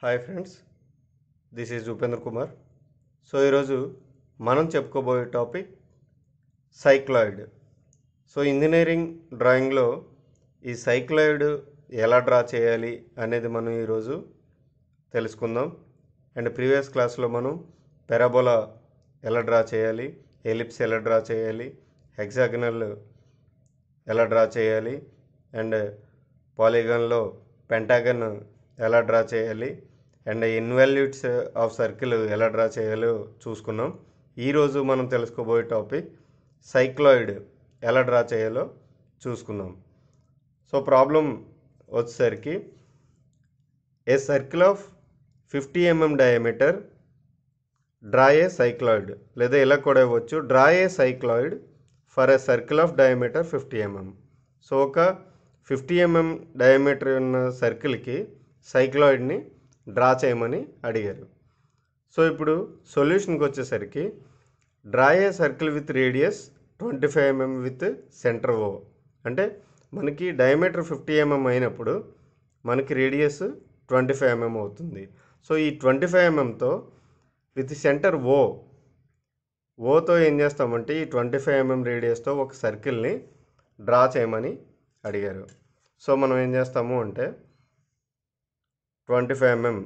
hi friends this is Upendra Kumar so ఈరోజు మనం చెప్పుకోబోయే టాపిక్ సైక్లాయిడ్ సో ఇంజనీరింగ్ డ్రాయింగ్లో ఈ సైక్లాయిడ్ ఎలా డ్రా చేయాలి అనేది మనం ఈరోజు తెలుసుకుందాం అండ్ ప్రీవియస్ క్లాస్లో మనం పెరాబోలా ఎలా డ్రా చేయాలి ఎలిప్స్ ఎలా డ్రా చేయాలి హెక్సాగనల్ ఎలా డ్రా చేయాలి అండ్ పాలిగాన్లో పెంటాగన్ ఎలా డ్రా చేయాలి అండ్ ఇన్వాల్యూట్స్ ఆఫ్ సర్కిల్ ఎలా డ్రా చేయాలో చూసుకున్నాం ఈరోజు మనం తెలుసుకోబోయే టాపిక్ సైక్లాయిడ్ ఎలా డ్రా చేయాలో చూసుకుందాం సో ప్రాబ్లం వచ్చేసరికి a circle of fifty MM diameter draw a cycloid లేదా ఇలా కూడా ఇవ్వచ్చు draw a cycloid for a circle of diameter fifty mm so ఒక ఫిఫ్టీ ఎంఎం డయామీటర్ ఉన్న సర్కిల్కి సైక్లాయిడ్ని డ్రా చేయమని అడిగారు సో ఇప్పుడు సొల్యూషన్కి వచ్చేసరికి draw a circle with radius twenty five mm with centre O అంటే మనకి డయామీటర్ ఫిఫ్టీ ఎంఎం అయినప్పుడు మనకి రేడియస్ ట్వంటీ ఫైవ్ ఎంఎం అవుతుంది సో ఈ ట్వంటీ ఫైవ్ ఎంఎంతో విత్ సెంటర్ ఓ ఓతో ఏం చేస్తామంటే ఈ ట్వంటీ ఫైవ్ ఎంఎం రేడియస్తో ఒక సర్కిల్ని డ్రా చేయమని అడిగారు సో మనం ఏం చేస్తాము అంటే ట్వంటీ ఫైవ్ ఎంఎం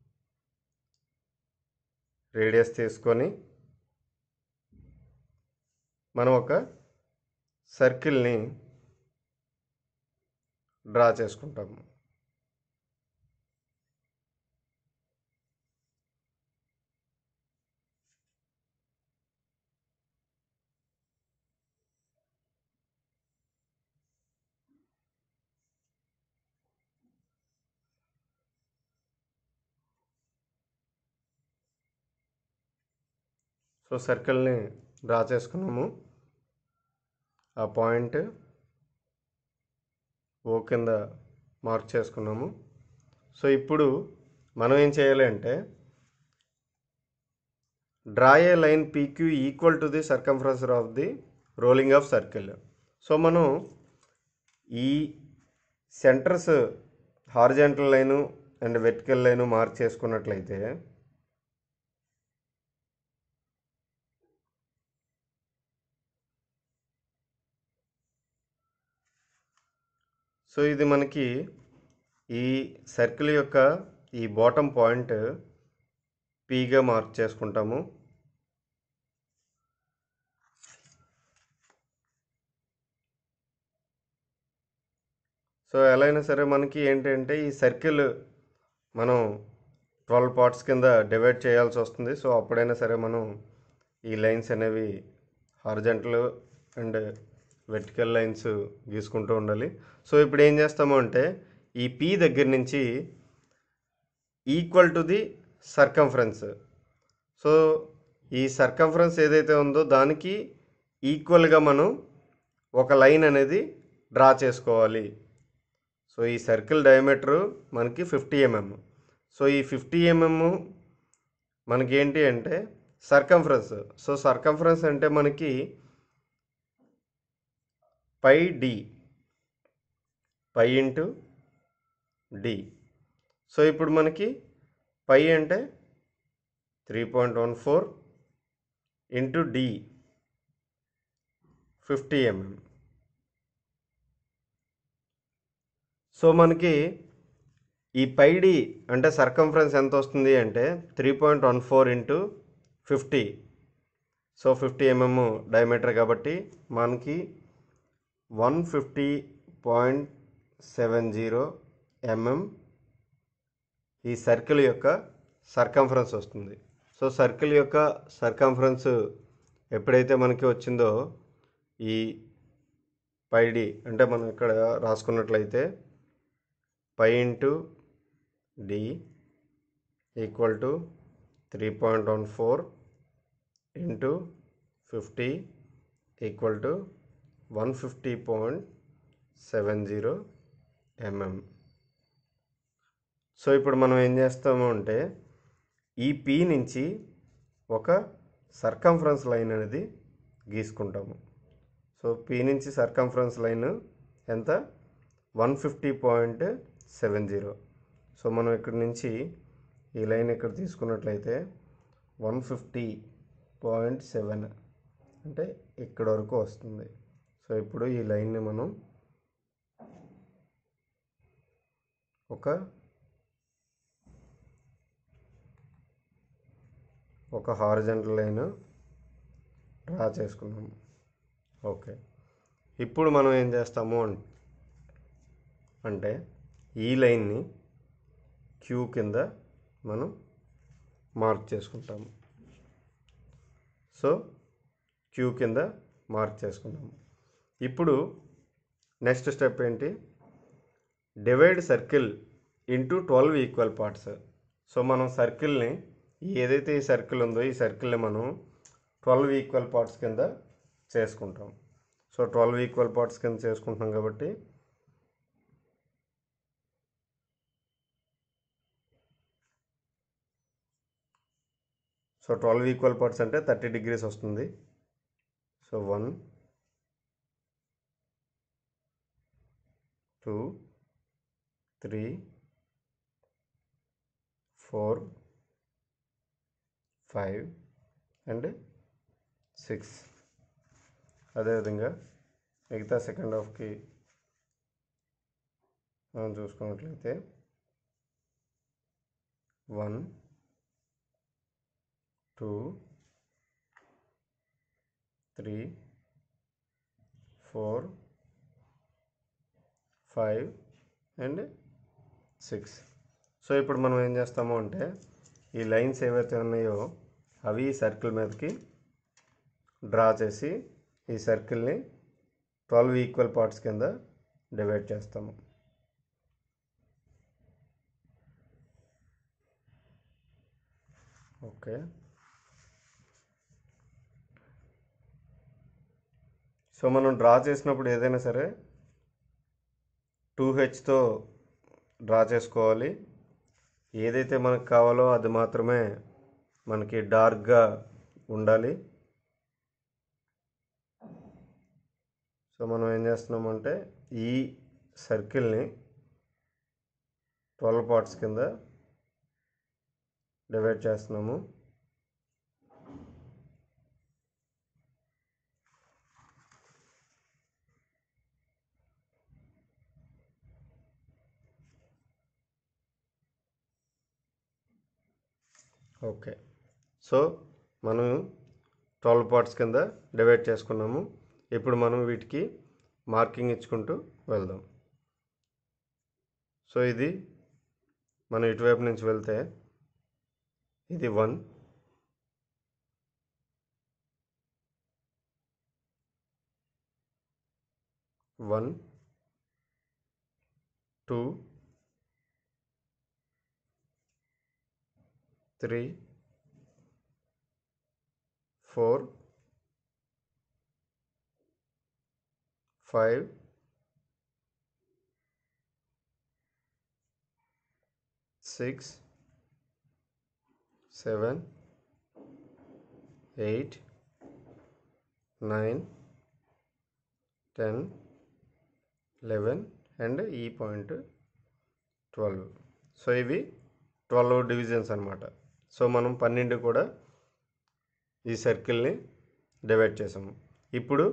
రేడియస్ తీసుకొని మనం ఒక సర్కిల్ని డ్రా చేసుకుంటాము సో సర్కిల్ని డ్రా చేసుకున్నాము ఆ పాయింట్ ఓ కింద మార్క్ చేసుకున్నాము సో ఇప్పుడు మనం ఏం చేయాలి అంటే draw a line PQ equal to the circumference of the rolling of circle so మనం ఈ centres horizontal line and vertical line mark చేసుకున్నట్లయితే సో ఇది మనకి ఈ సర్కిల్ యొక్క ఈ బాటమ్ పాయింట్ పీగా మార్క్ చేసుకుంటాము సో ఎలా అయినా సరే మనకి ఏంటంటే ఈ సర్కిల్ మనం ట్వెల్వ్ పార్ట్స్ కింద డివైడ్ చేయాల్సి వస్తుంది సో అప్పుడైనా సరే మనం ఈ లైన్స్ అనేవి హార్జెంటల్ అండ్ వెర్టికల్ లైన్స్ గీసుకుంటూ ఉండాలి సో ఇప్పుడు ఏం చేస్తాము అంటే ఈ పీ దగ్గర నుంచి equal to the circumference so ఈ సర్కంఫరెన్స్ ఏదైతే ఉందో దానికి ఈక్వల్గా మనం ఒక లైన్ అనేది డ్రా చేసుకోవాలి సో ఈ సర్కిల్ డయామీటరు మనకి ఫిఫ్టీ ఎంఎం సో ఈ ఫిఫ్టీ ఎంఎం మనకి ఏంటి అంటే సర్కంఫరెన్స్ సో సర్కంఫరెన్స్ అంటే మనకి pi D pi into D so ఇప్పుడు మనకి పై అంటే three point one four into D fifty mm so మనకి ఈ పై డి అంటే సర్కంఫరెన్స్ ఎంత వస్తుంది అంటే three point one four into fifty so fifty MM diameter కాబట్టి మనకి one fifty point seven zero mm ఈ సర్కిల్ యొక్క సర్కంఫరెన్స్ వస్తుంది సో సర్కిల్ యొక్క సర్కంఫరెన్స్ ఎప్పుడైతే మనకి వచ్చిందో ఈ పైడి అంటే మనం ఇక్కడ రాసుకున్నట్లయితే pi into D equal to three point one four into fifty equal to one fifty point seven zero mm so ఇప్పుడు మనం ఏం చేస్తాము అంటే ఈ పీ నుంచి ఒక సర్కంఫరెన్స్ లైన్ అనేది గీసుకుంటాము సో పీ నుంచి సర్కంఫరెన్స్ లైన్ ఎంత one fifty point seven zero so మనం ఇక్కడ నుంచి ఈ లైన్ ఇక్కడ తీసుకున్నట్లయితే వన్ ఫిఫ్టీ పాయింట్ సెవెన్ అంటే ఇక్కడ వరకు వస్తుంది సో ఇప్పుడు ఈ లైన్ని మనం ఒక ఒక హారిజంటల్ లైన్ డ్రా చేసుకున్నాము ఓకే ఇప్పుడు మనం ఏం చేస్తాము అన్- అంటే ఈ లైన్ని క్యూ కింద మనం మార్క్ చేసుకుంటాము సో క్యూ కింద మార్క్ చేసుకున్నాము ఇప్పుడు నెక్స్ట్ స్టెప్ ఏంటి divide circle into twelve equal parts so మనం సర్కిల్ని ఏదైతే ఈ సర్కిల్ ఉందో ఈ సర్కిల్ని మనం ట్వెల్వ్ ఈక్వల్ పార్ట్స్ కింద చేసుకుంటాం సో ట్వెల్వ్ ఈక్వల్ పార్ట్స్ కింద చేసుకుంటున్నాం కాబట్టి సో ట్వెల్వ్ ఈక్వల్ పార్ట్స్ అంటే థర్టీ డిగ్రీస్ వస్తుంది so one two three four five and six అదేవిధంగా మిగతా సెకండ్ హాఫ్కి మనం చూసుకున్నట్లయితే one two three four five and six so ఇప్పుడు మనం ఏం చేస్తాము అంటే ఈ లైన్స్ ఏవైతే ఉన్నాయో అవి ఈ సర్కిల్ మీదకి డ్రా చేసి ఈ సర్కిల్ని ట్వెల్వ్ ఈక్వల్ పార్ట్స్ కింద డివైడ్ చేస్తాము ఓకే సో మనం డ్రా చేసినప్పుడు ఏదైనా సరే టూ హెచ్తో డ్రా చేసుకోవాలి ఏదైతే మనకు కావాలో అది మాత్రమే మనకి డార్క్గా ఉండాలి సో మనం ఏం చేస్తున్నామంటే ఈ సర్కిల్ని ట్వెల్వ్ పార్ట్స్ కింద డివైడ్ చేస్తున్నాము ఓకే సో మనం ట్వెల్వ్ పార్ట్స్ కింద డివైడ్ చేసుకున్నాము ఇప్పుడు మనం వీటికి మార్కింగ్ ఇచ్చుకుంటూ వెళ్దాం సో ఇది మనం ఇటువైపు నుంచి వెళ్తే ఇది one one two three four five six seven eight nine ten eleven and ఈ పాయింట్ ట్వెల్వ్ సో ఇవి ట్వెల్వ్ డివిజన్స్ అనమాట సో మనం పన్నెండు కూడా ఈ సర్కిల్ని డివైడ్ చేసాము ఇప్పుడు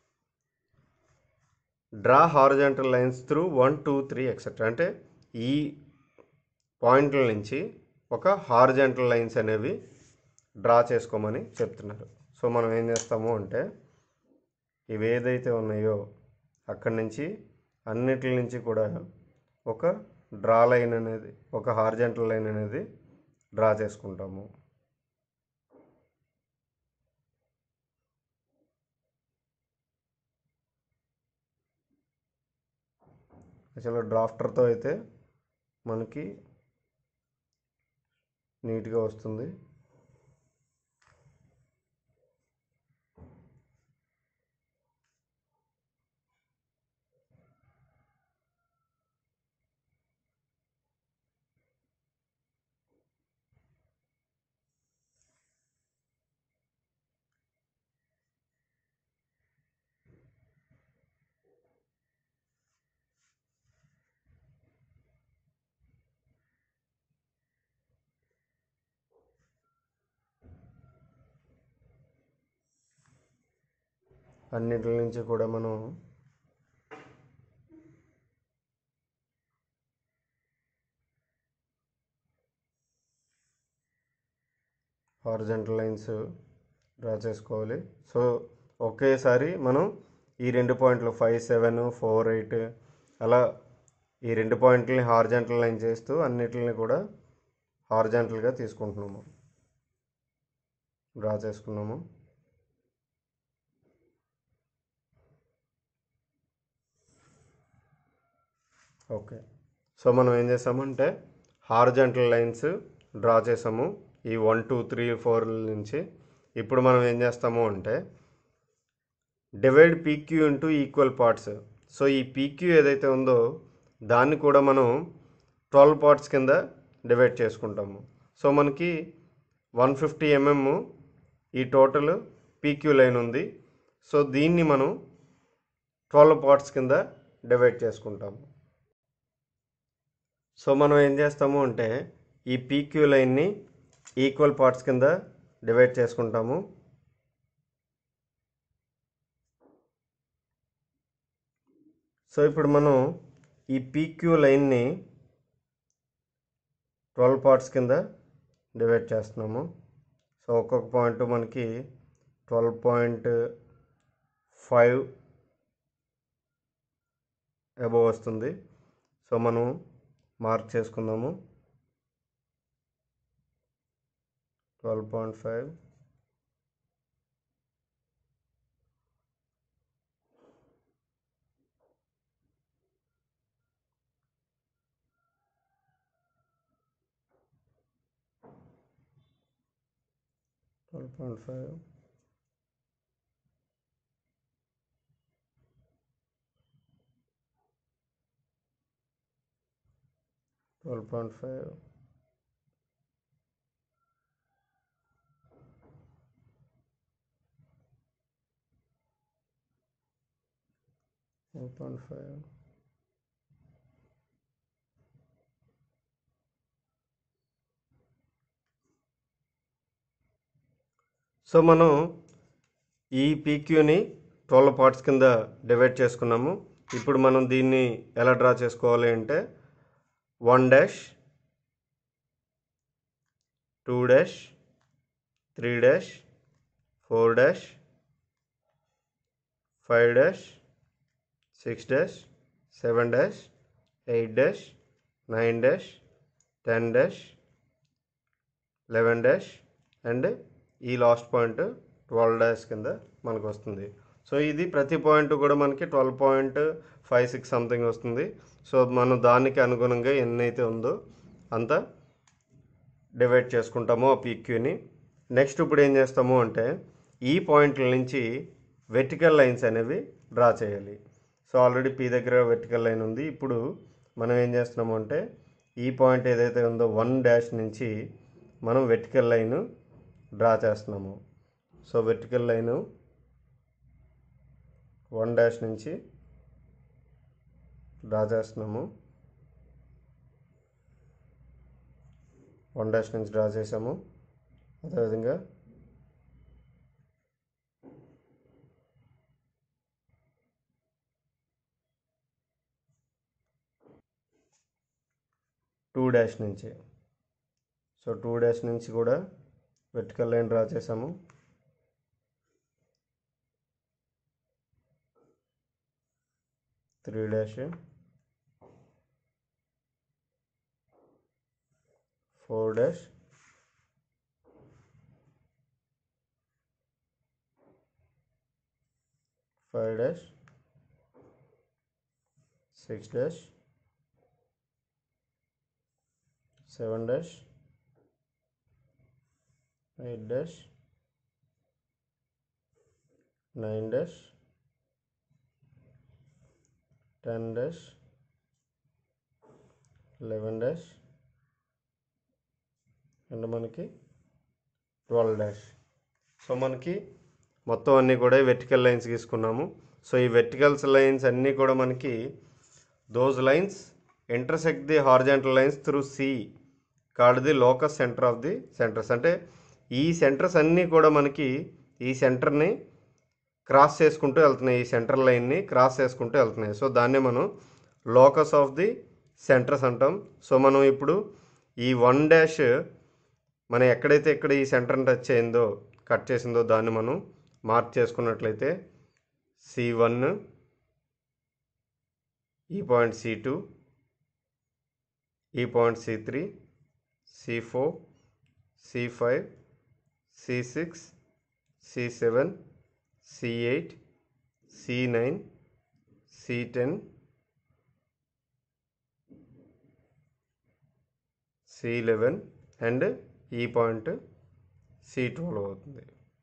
draw horizontal lines through one two three etcetera అంటే ఈ పాయింట్ల నుంచి ఒక హారిజాంటల్ లైన్స్ అనేవి డ్రా చేసుకోమని చెప్తున్నారు సో మనం ఏం చేస్తాము అంటే ఇవి ఏదైతే ఉన్నాయో అక్కడి నుంచి అన్నిటి నుంచి కూడా ఒక డ్రా లైన్ అనేది ఒక హార్జెంటల్ లైన్ అనేది డ్రా చేసుకుంటాము అసలు డ్రాఫ్టర్తో అయితే మనకి నీట్గా వస్తుంది అన్నిటి నుంచి కూడా మనం హారిజంటల్ లైన్స్ డ్రా చేసుకోవాలి సో ఒకేసారి మనం ఈ రెండు పాయింట్లు ఫైవ్ సెవెన్ ఫోర్ ఎయిట్ అలా ఈ రెండు పాయింట్లని హార్జెంటల్ లైన్ చేస్తూ అన్నిటిని కూడా హార్జెంటల్గా తీసుకుంటున్నాము డ్రా చేసుకున్నాము ఓకే సో మనం ఏం చేసామంటే హార్జెంటల్ లైన్స్ డ్రా చేసాము ఈ వన్ టూ త్రీ ఫోర్ నుంచి ఇప్పుడు మనం ఏం చేస్తాము అంటే divide PQ into equal parts so ఈ పీక్యూ ఏదైతే ఉందో దాన్ని కూడా మనం ట్వెల్వ్ పార్ట్స్ కింద డివైడ్ చేసుకుంటాము సో మనకి వన్ ఫిఫ్టీ ఎంఎం ఈ టోటల్ పీక్యూ లైన్ ఉంది సో దీన్ని మనం ట్వెల్వ్ పార్ట్స్ కింద డివైడ్ చేసుకుంటాము సో మనం ఏం చేస్తాము అంటే ఈ పీక్యూ లైన్ని ఈక్వల్ పార్ట్స్ కింద డివైడ్ చేసుకుంటాము సో ఇప్పుడు మనం ఈ పీక్యూ లైన్ని ట్వెల్వ్ పార్ట్స్ కింద డివైడ్ చేస్తున్నాము సో ఒక్కొక్క పాయింట్ మనకి ట్వెల్వ్ పాయింట్ ఫైవ్ అబవ్ వస్తుంది సో మనం మార్క్ చేసుకుందాము twelve point five twelve point five twelve point five twelve point five so మనం ఈ పీక్యూని ట్వెల్వ్ పార్ట్స్ కింద డివైడ్ చేసుకున్నాము ఇప్పుడు మనం దీన్ని ఎలా డ్రా చేసుకోవాలి అంటే one dash two dash three dash four dash five dash six dash seven dash eight dash nine dash ten dash eleven dash and ఈ లాస్ట్ పాయింట్ ట్వెల్వ్ డాష్ కింద మనకు వస్తుంది సో ఇది ప్రతి పాయింట్ కూడా మనకి twelve point five six something వస్తుంది so మనం దానికి అనుగుణంగా ఎన్ని అయితే ఉందో అంత డివైడ్ చేసుకుంటాము ఆ పీక్యూని నెక్స్ట్ ఇప్పుడు ఏం చేస్తాము అంటే ఈ పాయింట్ల నుంచి వెర్టికల్ లైన్స్ అనేవి డ్రా చేయాలి సో ఆల్రెడీ పీ దగ్గర వెర్టికల్ లైన్ ఉంది ఇప్పుడు మనం ఏం చేస్తున్నాము అంటే ఈ పాయింట్ ఏదైతే ఉందో వన్ డాష్ నుంచి మనం వెర్టికల్ లైన్ డ్రా చేస్తున్నాము so vertical line one dash నుంచి డ్రా చేస్తున్నాము వన్ డాష్ నుంచి డ్రా చేసాము అదేవిధంగా టూ డాష్ నుంచి సో టూ డాష్ నుంచి కూడా వెర్టికల్ లైన్ డ్రా చేసాము three dash four dash five dash six dash seven dash eight dash nine dash ten dash eleven dash and మనకి twelve dash so మనకి మొత్తం అన్నీ కూడా వెర్టికల్ లైన్స్ తీసుకున్నాము సో ఈ వెర్టికల్స్ లైన్స్ అన్నీ కూడా మనకి those lines intersect the horizontal lines through C called the locus centre of the centres అంటే ఈ సెంటర్స్ అన్నీ కూడా మనకి ఈ సెంటర్ని క్రాస్ చేసుకుంటూ వెళ్తున్నాయి ఈ సెంటర్ లైన్ని క్రాస్ చేసుకుంటూ వెళ్తున్నాయి సో దాన్ని మనం లోకస్ ఆఫ్ ది సెంటర్స్ అంటాం సో మనం ఇప్పుడు ఈ వన్ డాష్ మనం ఎక్కడైతే ఇక్కడ ఈ సెంటర్ని టచ్ అయిందో కట్ చేసిందో దాన్ని మనం మార్క్ చేసుకున్నట్లయితే సి వన్ ఈ పాయింట్ సి టూ ఈ point C three C four C five C six C seven C eight C nine C ten C eleven and ఈ పాయింట్ సి ట్వెల్వ్ అవుతుంది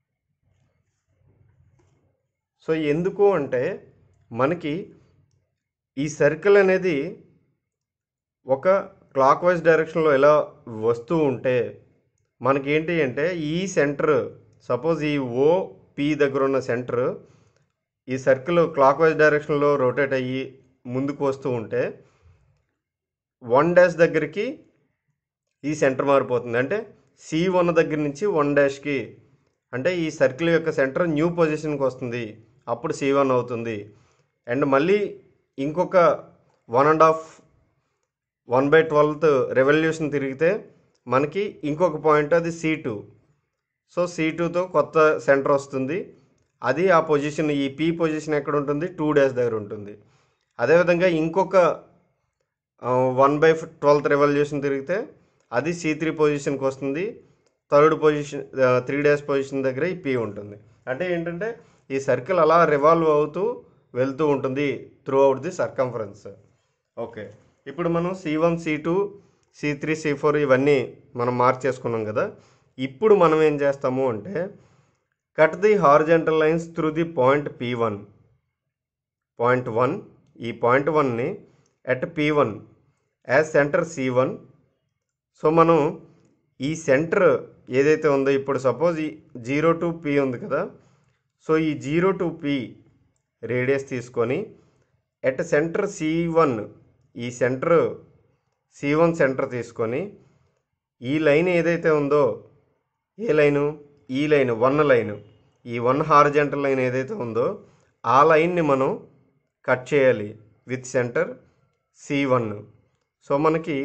so ఎందుకు అంటే మనకి ఈ సర్కిల్ అనేది ఒక క్లాక్ వైజ్ డైరెక్షన్లో ఎలా వస్తూ ఉంటే మనకి ఏంటి అంటే ఈ సెంటర్ సపోజ్ ఈ ఓ పి దగ్గర ఉన్న సెంటర్ ఈ సర్కిల్ క్లాక్ వైజ్ డైరెక్షన్లో రొటేట్ అయ్యి ముందుకు వస్తూ ఉంటే వన్ డాష్ దగ్గరికి ఈ సెంటర్ మారిపోతుంది అంటే సి వన్ దగ్గర నుంచి వన్ డాష్కి అంటే ఈ సర్కిల్ యొక్క సెంటర్ న్యూ పొజిషన్కి వస్తుంది అప్పుడు సి వన్ అవుతుంది అండ్ మళ్ళీ ఇంకొక one and half one by twelfth revolution తిరిగితే మనకి ఇంకొక పాయింట్ అది సి టూ సో సి టూతో కొత్త సెంటర్ వస్తుంది అది ఆ పొజిషన్ ఈ పీ పొజిషన్ ఎక్కడ ఉంటుంది టూ డేస్ దగ్గర ఉంటుంది అదేవిధంగా ఇంకొక వన్ బై ట్వెల్త్ రెవల్యూషన్ తిరిగితే అది సి త్రీ పొజిషన్కి వస్తుంది third position three days position దగ్గర ఈ పీ ఉంటుంది అంటే ఏంటంటే ఈ సర్కిల్ అలా రివాల్వ్ అవుతూ వెళ్తూ ఉంటుంది throughout the circumference okay ఇప్పుడు మనం C one C two C three C four ఇవన్నీ మనం మార్క్ చేసుకున్నాం కదా ఇప్పుడు మనం ఏం చేస్తాము అంటే cut the horizontal lines through the point P one point one ఈ పాయింట్ వన్ని at P one as centre C one so మనం ఈ సెంటర్ ఏదైతే ఉందో ఇప్పుడు సపోజ్ ఈ జీరో టు పీ ఉంది కదా సో ఈ జీరో టు పీ రేడియస్ తీసుకొని ఎట్ సెంటర్ సి వన్ ఈ సెంటర్ సి వన్ సెంటర్ తీసుకొని ఈ లైన్ ఏదైతే ఉందో ఏ లైను ఈ లైన్ వన్ లైన్ ఈ వన్ హార్జెంటల్ లైన్ ఏదైతే ఉందో ఆ లైన్ని మనం కట్ చేయాలి with centre C one so మనకి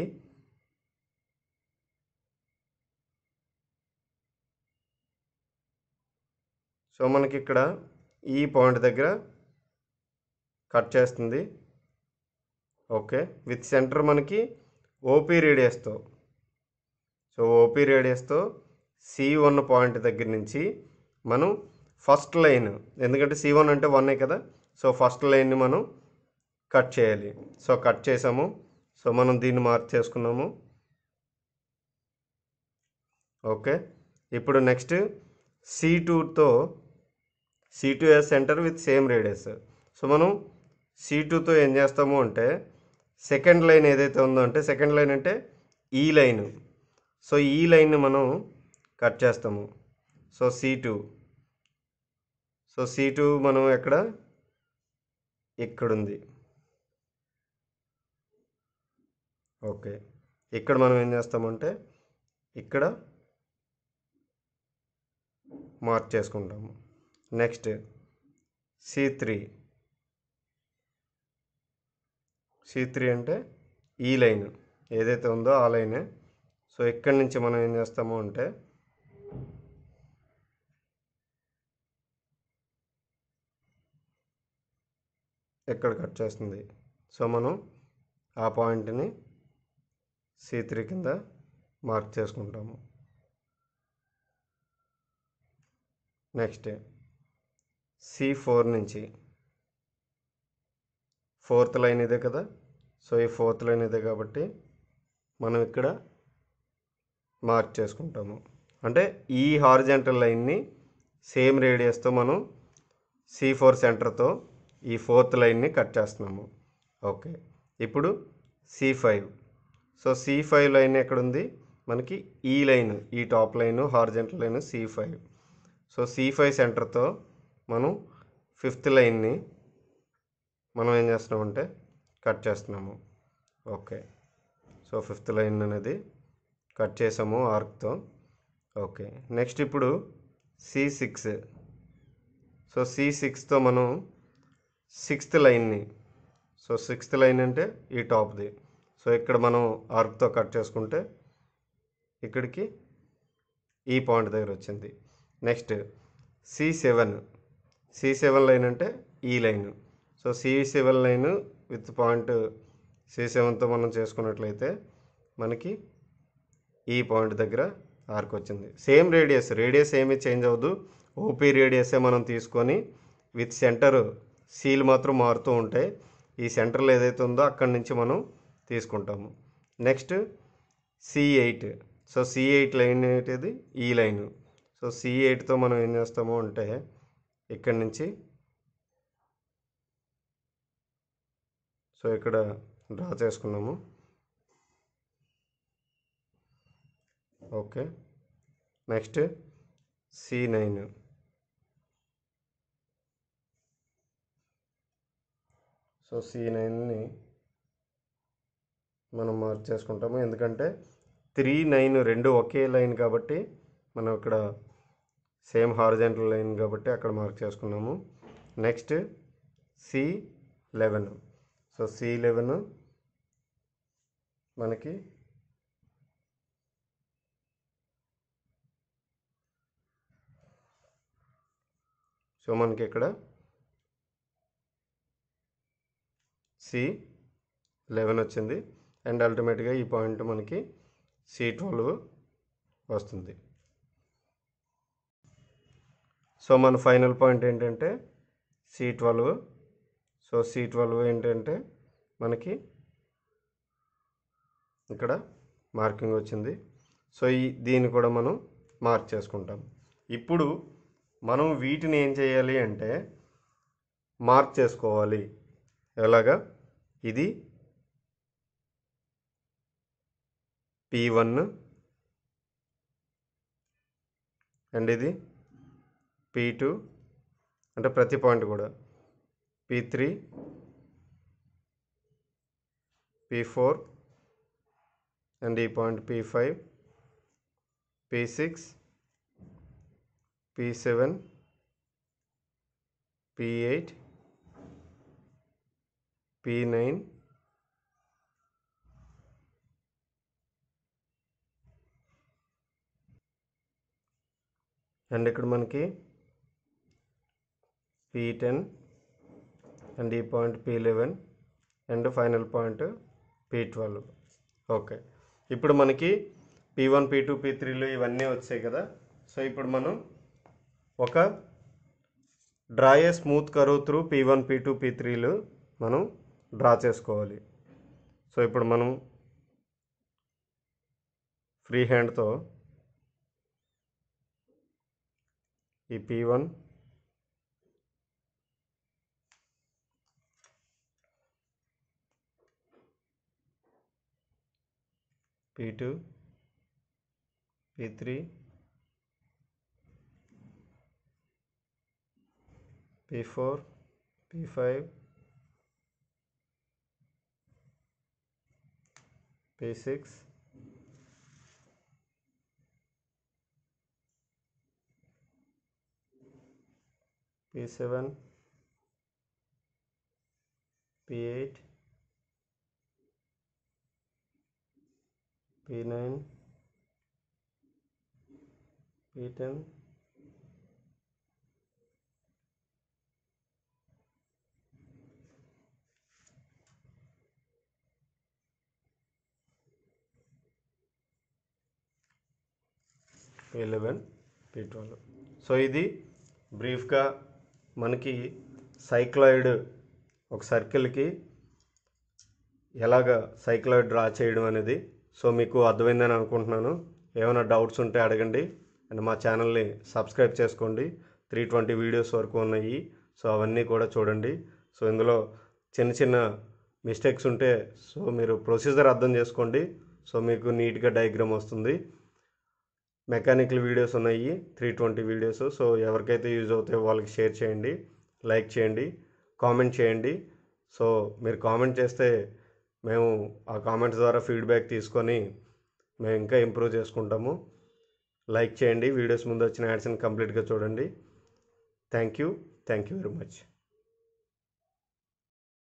సో మనకి ఇక్కడ ఈ పాయింట్ దగ్గర కట్ చేస్తుంది ఓకే విత్ సెంటర్ మనకి ఓపీ రేడియస్తో సో ఓపీ రేడియస్తో సి వన్ పాయింట్ దగ్గర నుంచి మనం ఫస్ట్ లైన్ ఎందుకంటే సి వన్ అంటే వన్నే కదా సో ఫస్ట్ లైన్ని మనం కట్ చేయాలి సో కట్ చేసాము సో మనం దీన్ని మార్క్ చేసుకున్నాము ఓకే ఇప్పుడు నెక్స్ట్ సి టూతో C two as centre with same radius so మనం సి టూతో ఏం చేస్తాము అంటే సెకండ్ లైన్ ఏదైతే ఉందో అంటే సెకండ్ లైన్ అంటే ఈ లైన్ సో ఈ లైన్ని మనం కట్ చేస్తాము so C two so C two మనం ఎక్కడ ఇక్కడుంది ఓకే ఇక్కడ మనం ఏం చేస్తామంటే ఇక్కడ మార్క్ చేసుకుంటాము next C three C three అంటే ఈ లైన్ ఏదైతే ఉందో ఆ లైనే సో ఇక్కడి నుంచి మనం ఏం చేస్తాము అంటే ఇక్కడ కట్ చేస్తుంది సో మనం ఆ పాయింట్ని సి త్రీ కింద మార్క్ చేసుకుంటాము నెక్స్ట్ సి ఫోర్ నుంచి ఫోర్త్ లైన్ ఇదే కదా సో ఈ ఫోర్త్ లైన్ ఇదే కాబట్టి మనం ఇక్కడ మార్క్ చేసుకుంటాము అంటే ఈ హారిజెంటల్ లైన్ని సేమ్ రేడియస్తో మనం సి ఫోర్ సెంటర్తో ఈ ఫోర్త్ లైన్ని కట్ చేస్తున్నాము ఓకే ఇప్పుడు C five so C five line ఎక్కడుంది మనకి ఈ లైన్ ఈ top line horizontal line C five so C five సెంటర్తో మనం ఫిఫ్త్ లైన్ని మనం ఏం చేస్తున్నామంటే కట్ చేస్తున్నాము ఓకే సో ఫిఫ్త్ లైన్ అనేది కట్ చేసాము ఆర్క్తో ఓకే నెక్స్ట్ ఇప్పుడు సి సిక్స్ సో సి సిక్స్తో మనం సిక్స్త్ లైన్ని సో సిక్స్త్ లైన్ అంటే ఈ టాప్ది సో ఇక్కడ మనం ఆర్క్తో కట్ చేసుకుంటే ఇక్కడికి ఈ పాయింట్ దగ్గర వచ్చింది next C seven C seven line అంటే ఈ line so C seven line with point C సెవెన్తో మనం చేసుకున్నట్లయితే మనకి ఈ పాయింట్ దగ్గర ఆర్క్ వచ్చింది సేమ్ రేడియస్ రేడియస్ ఏమీ చేంజ్ అవ్వదు ఓపీ రేడియసే మనం తీసుకొని విత్ సెంటర్ సీల్ మాత్రం మారుతూ ఉంటాయి ఈ సెంటర్లో ఏదైతే ఉందో అక్కడి నుంచి మనం తీసుకుంటాము next C eight so C eight line ఏంటిది ఈ లైన్ సో సి ఎయిట్తో మనం ఏం చేస్తాము అంటే ఇక్కడి నుంచి సో ఇక్కడ డ్రా చేసుకున్నాము okay next C nine so C నైన్ని మనం మార్క్ చేసుకుంటాము ఎందుకంటే త్రీ నైన్ రెండు ఒకే లైన్ కాబట్టి మనం ఇక్కడ సేమ్ హారిజెంటల్ లైన్ కాబట్టి అక్కడ మార్క్ చేసుకున్నాము next C eleven so C eleven మనకి సో మనకి ఇక్కడ సి లెవెన్ వచ్చింది అండ్ అల్టిమేట్గా ఈ పాయింట్ మనకి సి ట్వెల్వ్ వస్తుంది సో మన ఫైనల్ పాయింట్ ఏంటంటే C twelve so C twelve ఏంటంటే మనకి ఇక్కడ మార్కింగ్ వచ్చింది సో ఈ దీన్ని కూడా మనం మార్క్ చేసుకుంటాం ఇప్పుడు మనం వీటిని ఏం చేయాలి అంటే మార్క్ చేసుకోవాలి ఎలాగా ఇది పీ వన్ అండ్ ఇది పీ టూ అంటే ప్రతి పాయింట్ కూడా P three P four and ఈ point P five P six P seven P eight P nine and ఇక్కడ మనకి పీ టెన్ అండ్ ఈ point P eleven and final point P twelve okay ఇప్పుడు మనకి P one P two P త్రీలు ఇవన్నీ వచ్చాయి కదా సో ఇప్పుడు మనం ఒక draw a smooth curve through P one P two P త్రీలు మనం డ్రా చేసుకోవాలి సో ఇప్పుడు మనం ఫ్రీ హ్యాండ్తో ఈ P one P two P three P four P five P six P seven P eight P nine P ten P eleven P twelve so ఇది బ్రీఫ్గా మనకి సైక్లాయిడ్ ఒక సర్కిల్కి ఎలాగ సైక్లాయిడ్ డ్రా చేయడం అనేది సో మీకు అర్థమైందని అనుకుంటున్నాను ఏమైనా డౌట్స్ ఉంటే అడగండి అండ్ మా ఛానల్ని సబ్స్క్రైబ్ చేసుకోండి త్రీ ట్వంటీ వీడియోస్ వరకు ఉన్నాయి సో అవన్నీ కూడా చూడండి సో ఇందులో చిన్న చిన్న మిస్టేక్స్ ఉంటే సో మీరు ప్రొసీజర్ అర్థం చేసుకోండి సో మీకు నీట్గా డయాగ్రామ్ వస్తుంది మెకానికల్ వీడియోస్ ఉన్నాయి త్రీ ట్వంటీ వీడియోస్ సో ఎవరికైతే యూజ్ అవుతాయో వాళ్ళకి షేర్ చేయండి లైక్ చేయండి కామెంట్ చేయండి సో మీరు కామెంట్ చేస్తే మేము ఆ కామెంట్స్ ద్వారా ఫీడ్బ్యాక్ తీసుకొని మేము ఇంకా ఇంప్రూవ్ చేసుకుంటాము లైక్ చేయండి వీడియోస్ ముందు వచ్చిన యాడ్స్ని కంప్లీట్గా చూడండి thank you thank you very much